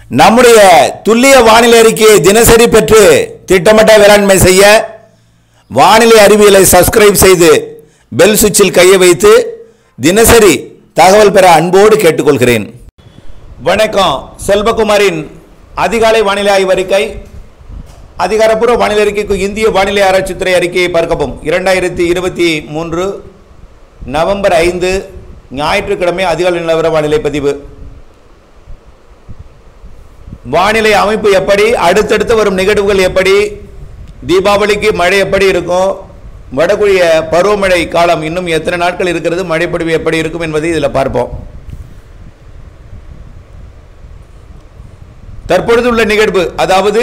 நம்முடைய துல்லிய வானிலை அறிக்கையை தினசரி பெற்று திட்டமிட்ட வேளாண்மை செய்ய வானிலை அறிவியலை சப்ஸ்கிரைப் செய்து பெல் சுவிட்சில் கையை வைத்து தினசரி தகவல் பெற அன்போடு கேட்டுக்கொள்கிறேன் வணக்கம் செல்வகுமாரின் அதிகாலை வானிலை ஆய்வறிக்கை அதிகாரப்பூர்வ வானிலை அறிக்கைக்கு இந்திய வானிலை ஆராய்ச்சித்துறை அறிக்கையை பார்க்கவும் இரண்டாயிரத்தி இருபத்தி மூன்று நவம்பர் ஐந்து ஞாயிற்றுக்கிழமை அதிகாலை நிலவர வானிலை பதிவு வானிலை அமைப்பு எப்படி அடுத்தடுத்து வரும் நிகழ்வுகள் எப்படி தீபாவளிக்கு மழை எப்படி இருக்கும் வடகொரிய பருவமழை காலம் இன்னும் எத்தனை நாட்கள் இருக்கிறது மழைப்பொழிவு எப்படி இருக்கும் என்பதை இதில் பார்ப்போம் தற்பொழுது உள்ள நிகழ்வு அதாவது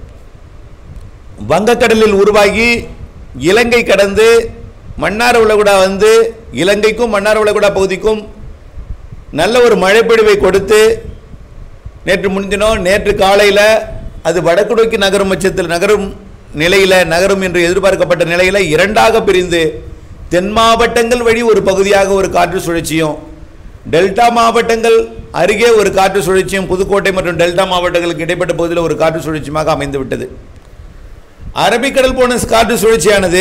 வங்கக்கடலில் உருவாகி இலங்கை கடந்து மன்னார் உலகுடா வந்து இலங்கைக்கும் மன்னார் உலகுடா பகுதிக்கும் நல்ல ஒரு மழைப்பொழிவை கொடுத்து நேற்று முன்தினம் நேற்று காலையில் அது வடக்கு நோக்கி நகரும் பட்சத்தில் நகரும் நிலையில் நகரும் என்று எதிர்பார்க்கப்பட்ட நிலையில் இரண்டாக பிரிந்து தென் மாவட்டங்கள் வழி ஒரு பகுதியாக ஒரு காற்று சுழற்சியும் டெல்டா மாவட்டங்கள் அருகே ஒரு காற்று சுழற்சியும் புதுக்கோட்டை மற்றும் டெல்டா மாவட்டங்களுக்கு இடைப்பட்ட பகுதியில் ஒரு காற்று சுழற்சியுமாக அமைந்து விட்டது அரபிக்கடல் போன காற்று சுழற்சியானது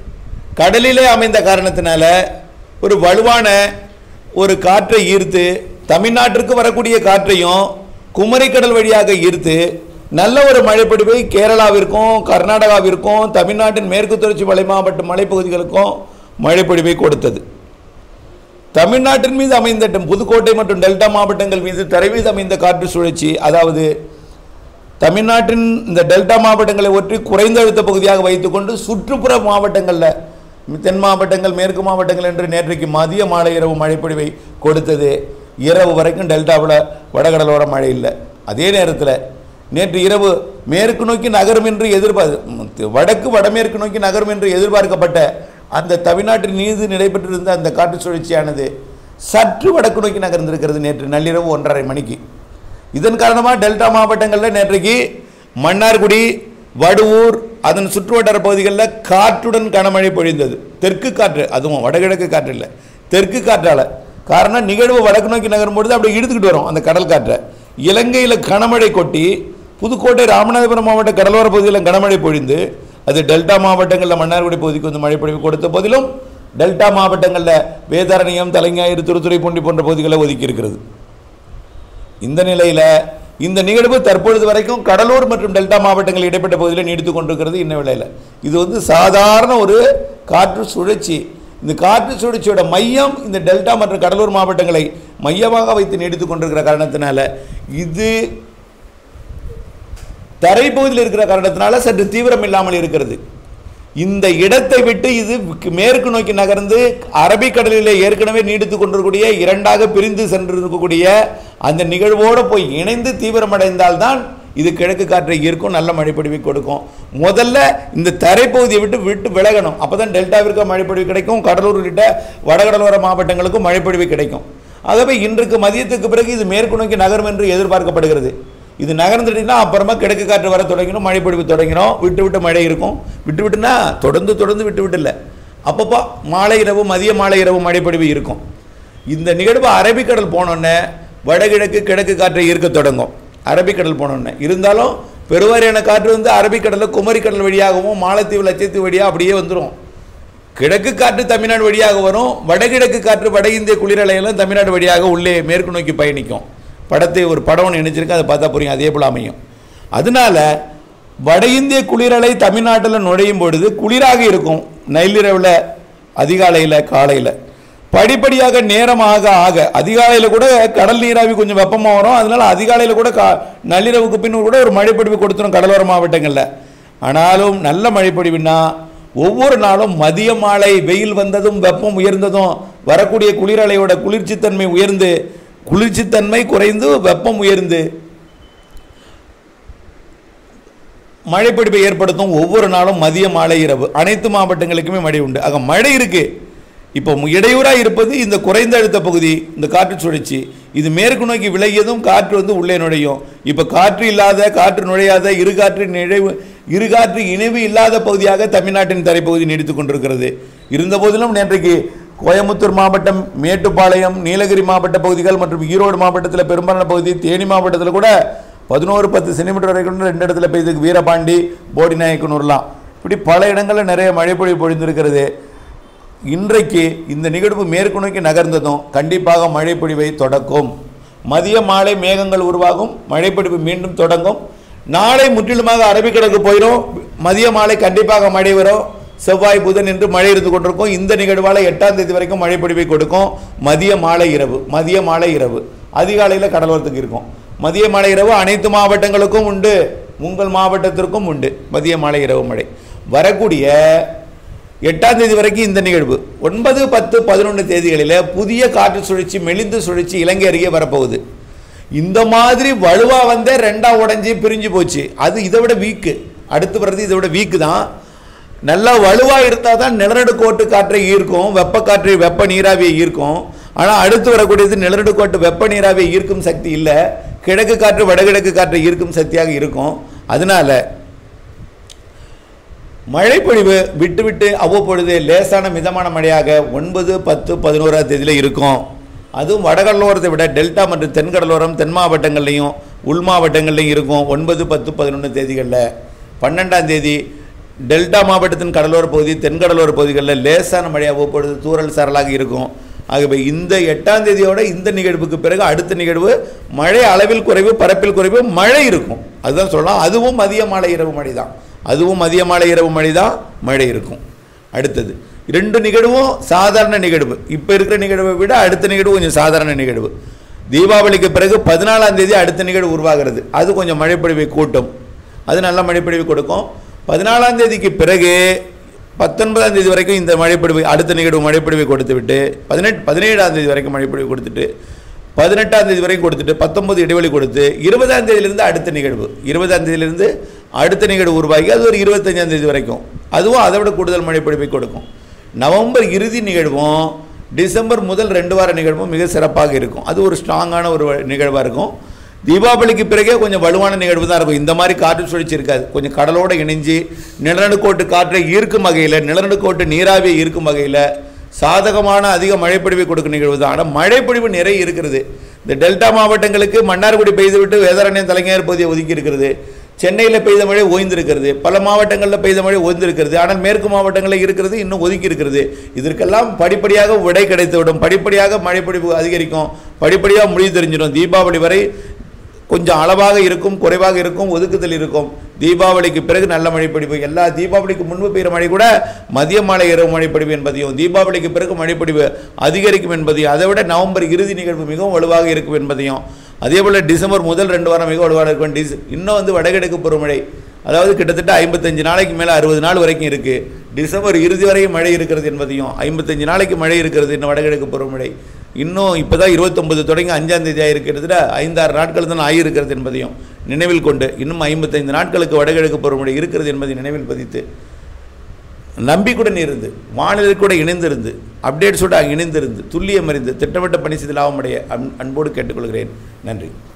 கடலிலே அமைந்த காரணத்தினால ஒரு வலுவான ஒரு காற்றை ஈர்த்து தமிழ்நாட்டிற்கு வரக்கூடிய காற்றையும் குமரிக்கடல் வழியாக ஈர்த்து நல்ல ஒரு மழைப்பிடிவை கேரளாவிற்கும் கர்நாடகாவிற்கும் தமிழ்நாட்டின் மேற்கு தொடர்ச்சி மலை மாவட்ட மலைப்பகுதிகளுக்கும் மழைப்பிடிவை கொடுத்தது தமிழ்நாட்டின் மீது அமைந்த புதுக்கோட்டை மற்றும் டெல்டா மாவட்டங்கள் மீது தரை மீது அமைந்த காற்று சுழற்சி அதாவது தமிழ்நாட்டின் இந்த டெல்டா மாவட்டங்களை ஒற்றி குறைந்த அழுத்த பகுதியாக வைத்துக்கொண்டு சுற்றுப்புற மாவட்டங்களில் தென் மாவட்டங்கள் மேற்கு மாவட்டங்கள் என்று நேற்றைக்கு மதிய மாலை இரவு மழைப்பொழிவை கொடுத்தது இரவு வரைக்கும் டெல்டாவில் வடகடலோர மழை இல்லை அதே நேரத்தில் நேற்று இரவு மேற்கு நோக்கி நகரும் என்று எதிர்பார்த்து வடக்கு வடமேற்கு நோக்கி நகரும் என்று எதிர்பார்க்கப்பட்ட அந்த தமிழ்நாட்டின் மீது நடைபெற்றிருந்த அந்த காற்று சுழற்சியானது சற்று வடக்கு நோக்கி நகர்ந்திருக்கிறது நேற்று நள்ளிரவு ஒன்றரை மணிக்கு இதன் காரணமாக டெல்டா மாவட்டங்களில் நேற்றைக்கு மன்னார்குடி வடுவூர் அதன் சுற்றுவட்டார பகுதிகளில் காற்றுடன் கனமழை பொழிந்தது தெற்கு காற்று அதுவும் வடகிழக்கு காற்று இல்லை தெற்கு காற்றால் காரணம் நிகழ்வு வடக்கு நோக்கி நகரும் பொழுது அப்படியே இழுத்துக்கிட்டு வரும் அந்த கடல் காற்றை இலங்கையில் கனமழை கொட்டி புதுக்கோட்டை ராமநாதபுரம் மாவட்ட கடலோர பகுதியில் கனமழை பொழிந்து அது டெல்டா மாவட்டங்களில் மன்னார்குடி பகுதிக்கு வந்து மழை பொழிவு கொடுத்த போதிலும் டெல்டா மாவட்டங்களில் வேதாரண்யம் தலைஞாயிறு திருத்துறைப்பூண்டி போன்ற பகுதிகளை ஒதுக்கி இருக்கிறது இந்த நிலையில் இந்த நிகழ்வு தற்பொழுது வரைக்கும் கடலூர் மற்றும் டெல்டா மாவட்டங்கள் இடைப்பட்ட பகுதியில் நீடித்து கொண்டிருக்கிறது இன்ன வேளையில் இது வந்து சாதாரண ஒரு காற்று சுழற்சி இந்த காற்று சுழற்சியோட மையம் இந்த டெல்டா மற்றும் கடலூர் மாவட்டங்களை மையமாக வைத்து நீடித்து கொண்டிருக்கிற காரணத்தினால இது தரைப்பகுதியில் இருக்கிற காரணத்தினால சற்று தீவிரம் இல்லாமல் இருக்கிறது இந்த இடத்தை விட்டு இது மேற்கு நோக்கி நகர்ந்து அரபிக்கடலில் ஏற்கனவே நீடித்து கொண்டிருக்கக்கூடிய இரண்டாக பிரிந்து சென்றிருக்கக்கூடிய அந்த நிகழ்வோடு போய் இணைந்து தீவிரமடைந்தால்தான் இது கிழக்கு காற்றை ஈர்க்கும் நல்ல மழைப்பொழிவை கொடுக்கும் முதல்ல இந்த தரைப்பகுதியை விட்டு விட்டு விலகணும் அப்போ தான் டெல்டாவிற்கு மழைப்பொழிவு கிடைக்கும் கடலூர் உள்ளிட்ட வடகடலோர மாவட்டங்களுக்கும் மழைப்பொழிவு கிடைக்கும் ஆகவே இன்றைக்கு மதியத்துக்கு பிறகு இது மேற்கு நோக்கி நகரும் என்று எதிர்பார்க்கப்படுகிறது இது நகர்ந்துட்டுனா அப்புறமா கிழக்கு காற்று வர தொடங்கிடும் மழை பொழிவு தொடங்கிடும் விட்டு விட்டு மழை இருக்கும் விட்டு விட்டுனா தொடர்ந்து தொடர்ந்து விட்டு விட்டு இல்லை அப்பப்போ மாலை இரவு மதிய மாலை இரவு மழை பொழிவு இருக்கும் இந்த நிகழ்வு அரபிக்கடல் போனோடனே வடகிழக்கு கிழக்கு காற்றை ஈர்க்க தொடங்கும் அரபிக்கடல் போனோடனே இருந்தாலும் பெருவாரியான காற்று வந்து அரபிக்கடலில் குமரிக்கடல் வழியாகவும் மாலத்தீவு லட்சத்தீவு வழியாக அப்படியே வந்துடும் கிழக்கு காற்று தமிழ்நாடு வழியாக வரும் வடகிழக்கு காற்று வட இந்திய குளிரலையெல்லாம் தமிழ்நாடு வழியாக உள்ளே மேற்கு நோக்கி பயணிக்கும் படத்தை ஒரு படம் ஒன்று நினைச்சிருக்கேன் அதை பார்த்தா புரியும் அதே போல் அமையும் அதனால வட இந்திய குளிரலை தமிழ்நாட்டில் நுழையும் பொழுது குளிராக இருக்கும் நள்ளிரவில் அதிகாலையில் காலையில் படிப்படியாக நேரமாக ஆக அதிகாலையில் கூட கடல் நீராவி கொஞ்சம் வெப்பமாக வரும் அதனால அதிகாலையில் கூட கா நள்ளிரவுக்கு பின் கூட ஒரு மழைப்பொழிவு கொடுத்துரும் கடலோர மாவட்டங்களில் ஆனாலும் நல்ல மழைப்பொழிவுன்னா ஒவ்வொரு நாளும் மதிய மாலை வெயில் வந்ததும் வெப்பம் உயர்ந்ததும் வரக்கூடிய குளிரலையோட குளிர்ச்சித்தன்மை உயர்ந்து குளிர்ச்சித்தன்மை குறைந்து வெப்பம் உயர்ந்து மழைப்பிடிப்பை ஏற்படுத்தும் ஒவ்வொரு நாளும் மதிய மாலை இரவு அனைத்து மாவட்டங்களுக்குமே மழை உண்டு ஆக மழை இருக்கு இப்போ இடையூறாக இருப்பது இந்த குறைந்த அழுத்த பகுதி இந்த காற்று சுழற்சி இது மேற்கு நோக்கி விலகியதும் காற்று வந்து உள்ளே நுழையும் இப்போ காற்று இல்லாத காற்று நுழையாத இரு காற்று நிழைவு இரு காற்று இணைவு இல்லாத பகுதியாக தமிழ்நாட்டின் தரைப்பகுதி நீடித்துக் கொண்டிருக்கிறது இருந்த போதிலும் நேற்றைக்கு கோயம்புத்தூர் மாவட்டம் மேட்டுப்பாளையம் நீலகிரி மாவட்ட பகுதிகள் மற்றும் ஈரோடு மாவட்டத்தில் பெரும்பாலான பகுதி தேனி மாவட்டத்தில் கூட பதினோரு பத்து சென்டிமீட்டர் வரைக்கும் ரெண்டு இடத்துல பெய்யுது வீரபாண்டி போடி நாயக்கனூர்லாம் இப்படி பல இடங்களில் நிறைய மழைப்பொழிவு பொழிந்திருக்கிறது இன்றைக்கு இந்த நிகழ்வு மேற்கு நோக்கி நகர்ந்ததும் கண்டிப்பாக மழைப்பொழிவை தொடக்கும் மதிய மாலை மேகங்கள் உருவாகும் மழைப்பொழிவு மீண்டும் தொடங்கும் நாளை முற்றிலுமாக அரபிக்கடலுக்கு போயிடும் மதிய மாலை கண்டிப்பாக மழை வரும் செவ்வாய் புதன் என்று மழை இருந்து கொண்டிருக்கும் இந்த நிகழ்வால் எட்டாம் தேதி வரைக்கும் மழைப்பொழிவை கொடுக்கும் மதிய மாலை இரவு மதிய மாலை இரவு அதிகாலையில் கடலோரத்துக்கு இருக்கும் மதிய மாலை இரவு அனைத்து மாவட்டங்களுக்கும் உண்டு உங்கள் மாவட்டத்திற்கும் உண்டு மதிய மாலை இரவு மழை வரக்கூடிய எட்டாம் தேதி வரைக்கும் இந்த நிகழ்வு ஒன்பது பத்து பதினொன்று தேதிகளில் புதிய காற்று சுழற்சி மெலிந்து சுழற்சி இலங்கை அருகே வரப்போகுது இந்த மாதிரி வலுவா வந்தே ரெண்டா உடைஞ்சி பிரிஞ்சு போச்சு அது இதை விட வீக்கு அடுத்து வர்றது இதை விட வீக்கு தான் நல்லா வலுவா இருந்தால் தான் நிலநடுக்கோட்டு காற்றை ஈர்க்கும் வெப்ப காற்றை வெப்ப நீராவியை ஈர்க்கும் ஆனால் அடுத்து வரக்கூடியது நிலநடுக்கோட்டு வெப்ப நீராவியை ஈர்க்கும் சக்தி இல்லை கிழக்கு காற்று வடகிழக்கு காற்றை ஈர்க்கும் சக்தியாக இருக்கும் அதனால மழைப்பொழிவு விட்டு விட்டு அவ்வப்பொழுது லேசான மிதமான மழையாக ஒன்பது பத்து பதினோராம் தேதியில் இருக்கும் அதுவும் வடகடலோரத்தை விட டெல்டா மற்றும் தென்கடலோரம் தென் மாவட்டங்கள்லையும் உள் மாவட்டங்கள்லையும் இருக்கும் ஒன்பது பத்து பதினொன்று தேதிகளில் பன்னெண்டாம் தேதி டெல்டா மாவட்டத்தின் கடலோர பகுதி தென்கடலோர பகுதிகளில் லேசான மழை அவ்வப்பொழுது தூறல் சாரலாக இருக்கும் ஆகவே இந்த எட்டாம் தேதியோட இந்த நிகழ்வுக்கு பிறகு அடுத்த நிகழ்வு மழை அளவில் குறைவு பரப்பில் குறைவு மழை இருக்கும் அதுதான் சொல்லலாம் அதுவும் மதிய மாலை இரவு மழை தான் அதுவும் மதிய மாலை இரவு மழை தான் மழை இருக்கும் அடுத்தது ரெண்டு நிகழ்வும் சாதாரண நிகழ்வு இப்போ இருக்கிற நிகழ்வை விட அடுத்த நிகழ்வு கொஞ்சம் சாதாரண நிகழ்வு தீபாவளிக்கு பிறகு பதினாலாம் தேதி அடுத்த நிகழ்வு உருவாகிறது அது கொஞ்சம் மழைப்பொழிவை கூட்டும் அது நல்ல மழைப்பொழிவு கொடுக்கும் பதினாலாம் தேதிக்கு பிறகு பத்தொன்பதாம் தேதி வரைக்கும் இந்த மழைப்பொழிவு அடுத்த நிகழ்வு மழைப்பொழிவை கொடுத்து விட்டு பதினெட்டு பதினேழாம் தேதி வரைக்கும் மழைப்பொழிவு கொடுத்துட்டு பதினெட்டாம் தேதி வரைக்கும் கொடுத்துட்டு பத்தொன்பது இடைவெளி கொடுத்து இருபதாம் தேதியிலிருந்து அடுத்த நிகழ்வு இருபதாம் தேதியிலிருந்து அடுத்த நிகழ்வு உருவாகி அது ஒரு இருபத்தஞ்சாம் தேதி வரைக்கும் அதுவும் அதை விட கூடுதல் மழைப்பொழிவை கொடுக்கும் நவம்பர் இறுதி நிகழ்வும் டிசம்பர் முதல் ரெண்டு வார நிகழ்வும் மிக சிறப்பாக இருக்கும் அது ஒரு ஸ்ட்ராங்கான ஒரு நிகழ்வாக இருக்கும் தீபாவளிக்கு பிறகே கொஞ்சம் வலுவான நிகழ்வு தான் இருக்கும் இந்த மாதிரி காற்று சுழற்சி இருக்காது கொஞ்சம் கடலோடு இணைஞ்சு நிலநடுக்கோட்டு காற்றை ஈர்க்கும் வகையில் நிலநடுக்கோட்டு நீராவியை ஈர்க்கும் வகையில் சாதகமான அதிக மழைப்பொழிவை கொடுக்கும் நிகழ்வு தான் ஆனால் மழைப்பொழிவு நிறைய இருக்கிறது இந்த டெல்டா மாவட்டங்களுக்கு மன்னார்குடி பெய்துவிட்டு வேதாரண்யம் தலைஞர் பகுதியை ஒதுக்கி இருக்கிறது சென்னையில் பெய்த மழை ஓய்ந்திருக்கிறது பல மாவட்டங்களில் பெய்த மழை ஓய்ந்திருக்கிறது ஆனால் மேற்கு மாவட்டங்களில் இருக்கிறது இன்னும் ஒதுக்கி இருக்கிறது இதற்கெல்லாம் படிப்படியாக விடை கிடைத்துவிடும் படிப்படியாக மழைப்பொழிவு அதிகரிக்கும் படிப்படியாக முடிவு தெரிஞ்சிடும் தீபாவளி வரை கொஞ்சம் அளவாக இருக்கும் குறைவாக இருக்கும் ஒதுக்குதல் இருக்கும் தீபாவளிக்கு பிறகு நல்ல மழைப்பொழிவு எல்லா தீபாவளிக்கு முன்பு பெய்கிற மழை கூட மதிய மாலை இரவு மழைப்பொழிவு என்பதையும் தீபாவளிக்கு பிறகு மழைப்பொழிவு அதிகரிக்கும் என்பதையும் அதை விட நவம்பர் இறுதி நிகழ்வு மிகவும் வலுவாக இருக்கும் என்பதையும் அதே போல் டிசம்பர் முதல் ரெண்டு வாரம் மிக வலுவாக இருக்கும் டிஸ் இன்னும் வந்து வடகிழக்கு பருவமழை அதாவது கிட்டத்தட்ட ஐம்பத்தஞ்சு நாளைக்கு மேலே அறுபது நாள் வரைக்கும் இருக்குது டிசம்பர் இறுதி வரையும் மழை இருக்கிறது என்பதையும் ஐம்பத்தஞ்சு நாளைக்கு மழை இருக்கிறது இன்னும் வடகிழக்கு பருவமழை இன்னும் இப்போ தான் இருபத்தொம்பது தொடங்கி அஞ்சாம் தேதி ஆகிருக்கிறது ஐந்தாறு நாட்கள் தான் ஆகியிருக்கிறது என்பதையும் நினைவில் கொண்டு இன்னும் ஐம்பத்தைந்து நாட்களுக்கு வடகிழக்கு பருவமழை இருக்கிறது என்பதை நினைவில் பதித்து நம்பிக்கையுடன் இருந்து வானிலை கூட இணைந்திருந்து அப்டேட்ஸோடு இணைந்திருந்து துல்லியம் அறிந்து திட்டமிட்ட பணி செய்து லாபமடைய அன் அன்போடு கேட்டுக்கொள்கிறேன் நன்றி